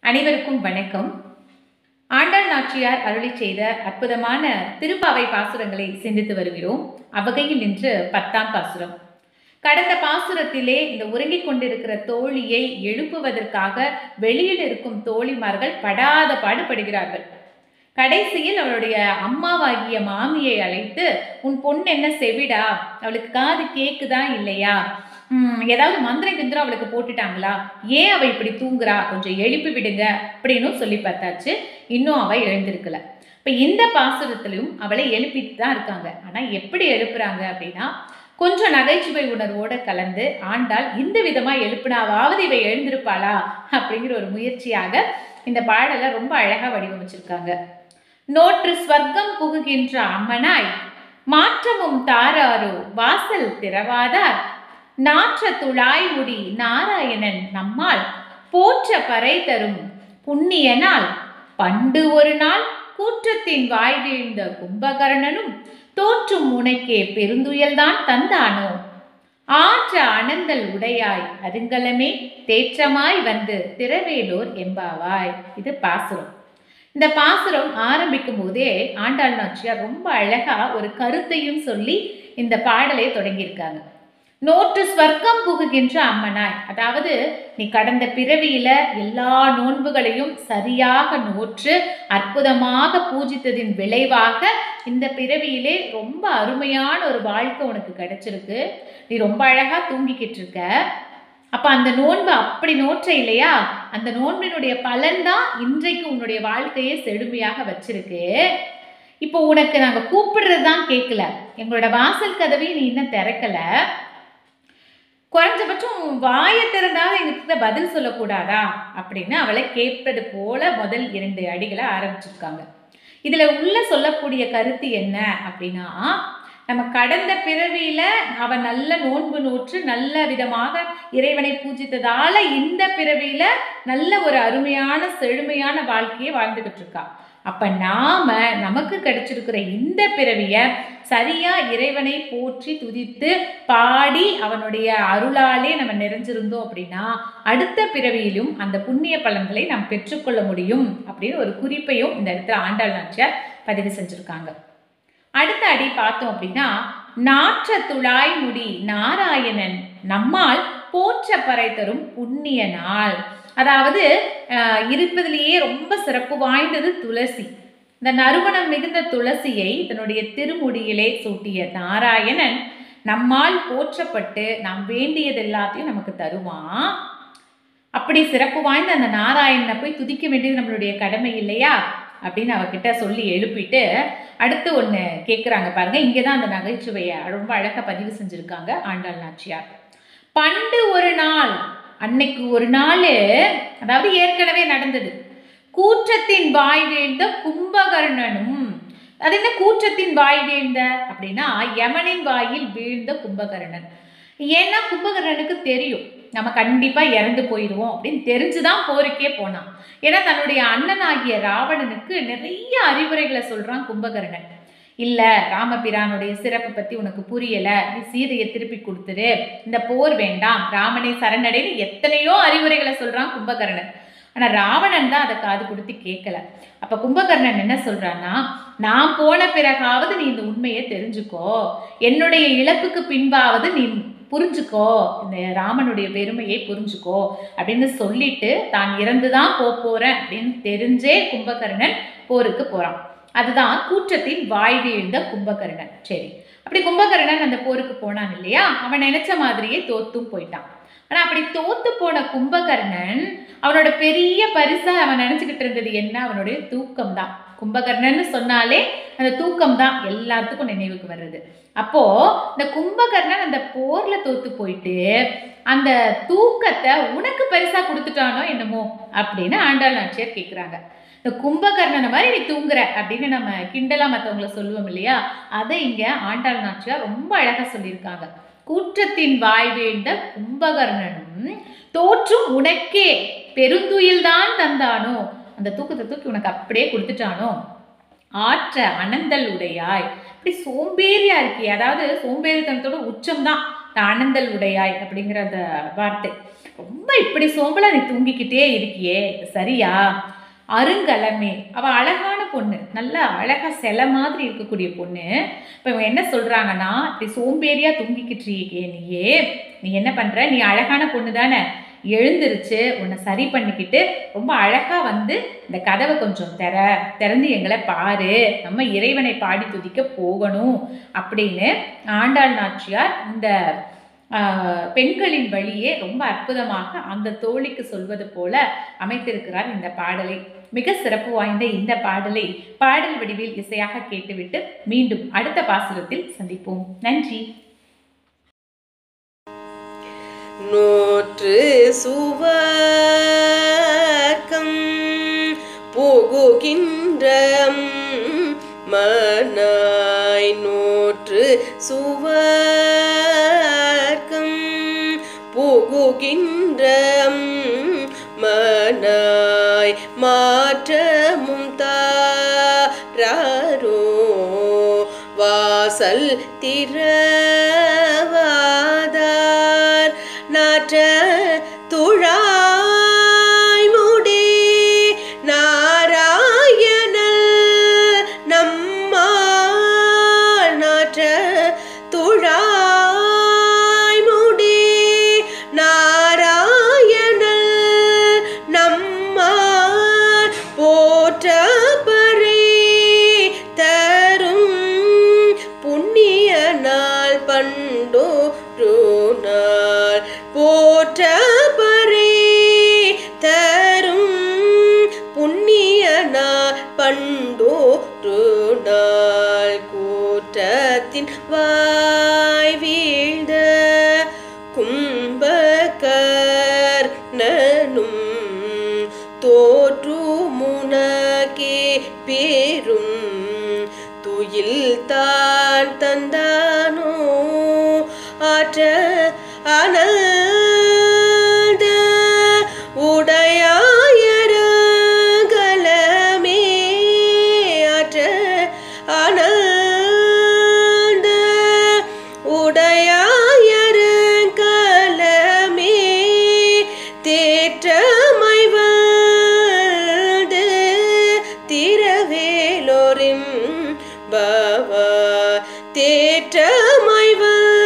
அனைவருக்கும் வணக்கம் ஆண்டாள் நாச்சியார் அருளி செய்த அற்புதமான திருப்பாவை பாசுரங்களை சிந்தித்து வருகிறோம் அவ்வகையில் இன்று பத்தாம் பாசுரம் கடந்த பாசுரத்திலே இந்த உறங்கிக் கொண்டிருக்கிற தோழியை எழுப்புவதற்காக வெளியில் இருக்கும் தோழிமார்கள் படாத பாடுபடுகிறார்கள் கடைசியில் அவளுடைய அம்மாவாகிய மாமியை அழைத்து உன் பொண்ணு என்ன செவிடா அவளுக்கு காது கேக்குதா இல்லையா ம், ஏதாவது மந்திரம் கிந்திரம் அவளுக்கு போட்டுட்டாங்களா ஏன் அவ இப்படி தூங்குறா கொஞ்சம் எழுப்பி விடுங்க அப்படின்னு சொல்லி பார்த்தாச்சு இன்னும் அவ எழுந்திருக்கல இப்போ இந்த பாசுரத்திலும் அவளை எழுப்பிட்டு தான் இருக்காங்க ஆனால் எப்படி எழுப்புறாங்க அப்படின்னா கொஞ்சம் நகைச்சுவை உணர்வோட கலந்து ஆண்டாள் இந்த விதமாக எழுப்பினாவாவது இவ எழுந்திருப்பாளா அப்படிங்கிற ஒரு முயற்சியாக இந்த பாடலை ரொம்ப அழகாக வடிவமைச்சிருக்காங்க நோற்று ஸ்வர்க்கம் புகுகின்ற அம்மனாய் மாற்றமும் தாராரோ வாசல் திறவாதார் நாற்ற துழாய் முடி நாராயணன் நம்மால் போற்ற பறை தரும் புண்ணியனால் பண்டு ஒரு நாள் கூற்றத்தின் வாய் வீழ்ந்த கும்பகர்ணனும் தோற்றும் உனக்கே பெருந்துயல்தான் தந்தானோ ஆற்ற அனந்தல் உடையாய் அருங்கலமே தேற்றமாய் வந்து திரவேலோர் எம்பாவாய் இது பாசுரம் இந்த பாசுரம் ஆரம்பிக்கும் போதே ஆண்டாள் நாச்சியார் ரொம்ப அழகா ஒரு கருத்தையும் சொல்லி இந்த பாடலை தொடங்கியிருக்காங்க நோற்று ஸ்வர்க்கம் புகுகின்ற அம்மனாய் அதாவது நீ கடந்த பிறவியில எல்லா நோன்புகளையும் சரியாக நோற்று அற்புதமாக பூஜித்ததின் விளைவாக இந்த பிறவியிலே ரொம்ப அருமையான ஒரு வாழ்க்கை உனக்கு கிடைச்சிருக்கு நீ ரொம்ப அழகா தூங்கிக்கிட்டு இருக்க அப்ப அந்த நோன்பு அப்படி நோற்ற இல்லையா அந்த நோன்பினுடைய பலன்தான் இன்றைக்கு உன்னுடைய வாழ்க்கையை செழுமையாக வச்சிருக்கு இப்போ உனக்கு நாங்க கூப்பிடுறது தான் கேட்கல எங்களோட வாசல் கதவையும் நீ இன்னும் திறக்கல குறைஞ்சபட்சம் வாயை திறந்தாவது எங்ககிட்ட பதில் சொல்லக்கூடாதா அப்படின்னு அவளை கேட்பது போல முதல் இரண்டு அடிகளை ஆரம்பிச்சிருக்காங்க இதுல உள்ள சொல்லக்கூடிய கருத்து என்ன அப்படின்னா நம்ம கடந்த பிறவியில அவ நல்ல நோன்பு நோற்று நல்ல விதமாக இறைவனை பூஜித்ததால இந்த பிறவியில நல்ல ஒரு அருமையான செழுமையான வாழ்க்கையை வாழ்ந்துகிட்டு இருக்கா அப்ப நாம நமக்கு கிடைச்சிருக்கிற இந்த பிறவிய சரியா இறைவனை போற்றி துதித்து பாடி அவனுடைய அருளாலே நம்ம நிறைஞ்சிருந்தோம் அப்படின்னா அடுத்த பிறவியிலும் அந்த புண்ணிய பலன்களை நாம் பெற்றுக்கொள்ள முடியும் அப்படின்னு ஒரு குறிப்பையும் இந்த இடத்துல ஆண்டாள் நாச்சியார் பதிவு செஞ்சிருக்காங்க அடுத்த அடி பார்த்தோம் அப்படின்னா நாற்ற துழாய் முடி நாராயணன் நம்மால் போற்ற பறை தரும் புண்ணிய நாள் அதாவது அஹ், இருப்பதிலேயே ரொம்ப சிறப்பு வாய்ந்தது துளசி இந்த நறுமணம் மிகுந்த துளசியை தன்னுடைய திருமுடியிலே சூட்டிய நாராயணன் நம்மால் போற்றப்பட்டு நாம் வேண்டியது எல்லாத்தையும் நமக்கு தருவான் அப்படி சிறப்பு வாய்ந்த அந்த நாராயணனை போய் துதிக்க வேண்டியது நம்மளுடைய கடமை இல்லையா அப்படின்னு அவகிட்ட சொல்லி எழுப்பிட்டு அடுத்து ஒன்று கேட்குறாங்க பாருங்க இங்கே தான் அந்த நகைச்சுவையை ரொம்ப அழகாக பதிவு செஞ்சுருக்காங்க ஆண்டாள் நாச்சியார் பண்டு ஒரு நாள் அன்னைக்கு ஒரு நாள் அதாவது ஏற்கனவே நடந்தது கூற்றத்தின் வாய் வீழ்ந்த கும்பகர்ணனும் அது என்ன கூற்றத்தின் வாய் வீழ்ந்த அப்படின்னா யமனின் வாயில் வீழ்ந்த கும்பகர்ணன் ஏன்னா கும்பகர்ணனுக்கு தெரியும் நம்ம கண்டிப்பா இறந்து போயிடுவோம் அப்படின்னு தெரிஞ்சுதான் போருக்கே போனான் ஏன்னா தன்னுடைய அண்ணனாகிய ராவணனுக்கு நிறைய அறிவுரைகளை சொல்றான் கும்பகர்ணன் இல்ல ராமபிரானுடைய சிறப்பை பத்தி உனக்கு புரியல நீ சீதையை திருப்பி கொடுத்துரு இந்த போர் வேண்டாம் ராமனை சரணடைன்னு எத்தனையோ அறிவுரைகளை சொல்றான் கும்பகர்ணன் ஆனா ராவணன் தான் அதை காது கொடுத்து கேட்கல அப்ப கும்பகர்ணன் என்ன சொல்றான்னா நான் போன பிறகாவது நீ இந்த உண்மையை தெரிஞ்சுக்கோ என்னுடைய இழப்புக்கு பின்பாவது நீ புரிஞ்சுக்கோ இந்த ராமனுடைய பெருமையை புரிஞ்சுக்கோ அப்படின்னு சொல்லிட்டு தான் இறந்துதான் போக போறேன் அப்படின்னு தெரிஞ்சே கும்பகர்ணன் போருக்கு போறான் அதுதான் கூற்றத்தின் வாய் வீழ்ந்த கும்பகர்ணன் சரி அப்படி கும்பகர்ணன் அந்த போருக்கு போனான் இல்லையா அவன் நினைச்ச மாதிரியே தோத்தும் போயிட்டான் ஆனா அப்படி தோத்து போன கும்பகர்ணன் அவனோட பெரிய பரிசா அவன் நினைச்சுக்கிட்டு இருந்தது என்ன அவனுடைய தூக்கம் தான் கும்பகர்ணன்னு சொன்னாலே அந்த தூக்கம் தான் எல்லாத்துக்கும் நினைவுக்கு வர்றது அப்போ இந்த கும்பகர்ணன் அந்த போர்ல தோத்து போயிட்டு அந்த தூக்கத்தை உனக்கு பரிசா கொடுத்துட்டானோ என்னமோ அப்படின்னு ஆண்டாள் நாச்சியார் கேட்குறாங்க இந்த கும்பகர்ணனை மாதிரி நீ தூங்குற அப்படின்னு நம்ம கிண்டலா மற்றவங்கள சொல்லுவோம் இல்லையா அதை இங்க ஆண்டாள் நாச்சியார் ரொம்ப அழகா சொல்லியிருக்காங்க கூற்றத்தின் வாய் வீழ்ந்த கும்பகர்ணனும் தோற்றும் உனக்கே பெருந்துயில் தான் தந்தானோ அந்த தூக்கத்தை தூக்கி உனக்கு அப்படியே கொடுத்துட்டானோ ஆற்ற அனந்தல் உடையாய் இப்படி சோம்பேறியா இருக்கியே அதாவது சோம்பேறித்தனத்தோட உச்சம்தான் இந்த அனந்தல் உடையாய் அப்படிங்கிற அந்த வார்த்தை ரொம்ப இப்படி சோம்பலா நீ தூங்கிக்கிட்டே இருக்கியே இது சரியா அருங்கலமே அவ அழகான பொண்ணு நல்லா அழகா சிலை மாதிரி இருக்கக்கூடிய பொண்ணு இப்போ இவங்க என்ன சொல்றாங்கன்னா இப்படி சோம்பேறியா தூங்கிக்கிட்டு இருக்கியே நீயே நீ என்ன பண்ற நீ அழகான பொண்ணு தானே எழுந்திருச்சு உன்னை சரி பண்ணிக்கிட்டு ரொம்ப அழகா வந்து இந்த கதவை கொஞ்சம் திற திறந்து எங்களை பாரு நம்ம இறைவனை பாடி துதிக்க போகணும் அப்படின்னு ஆண்டாள் நாச்சியார் இந்த ஆஹ், பெண்களின் வழியே ரொம்ப அற்புதமாக அந்த தோழிக்கு சொல்வது போல அமைத்திருக்கிறார் இந்த பாடலை மிக சிறப்பு வாய்ந்த இந்த பாடலை பாடல் வடிவில் இசையாக கேட்டுவிட்டு மீண்டும் அடுத்த பாசுரத்தில் சந்திப்போம் நன்றி நூற்று சுவர்க்கம் புகுகின்ற மனாய் நூற்று சுவர்க்கம் புகுகின்ற மனாய் மாற்றமும் தாரோ வாசல் திறவாதார் நாற்ற துழாய் முடி நாராயணல் நம்மால் நாற்ற துழாய் முடி நாராயணல் நம்மால் போற்ற பறை தரும் புண்ணிய நாள் பண்டோரு நாள் போற்ற பறை தரும் புண்ணிய நாள் பண்டோரு நாள் கூற்றத்தின் வாய் வீழ்ந்த கும்பகர்ணனும் தோற்று முனகே பேரும் துயில் தான் தந்தானோ ஆற்ற அனந்த உடையாயரகலமே ஆற்ற அனந்த உடையாயரகலமே தேற்றமை வந்து திரவேலோரிம் பாவா தேற்றமை வந்து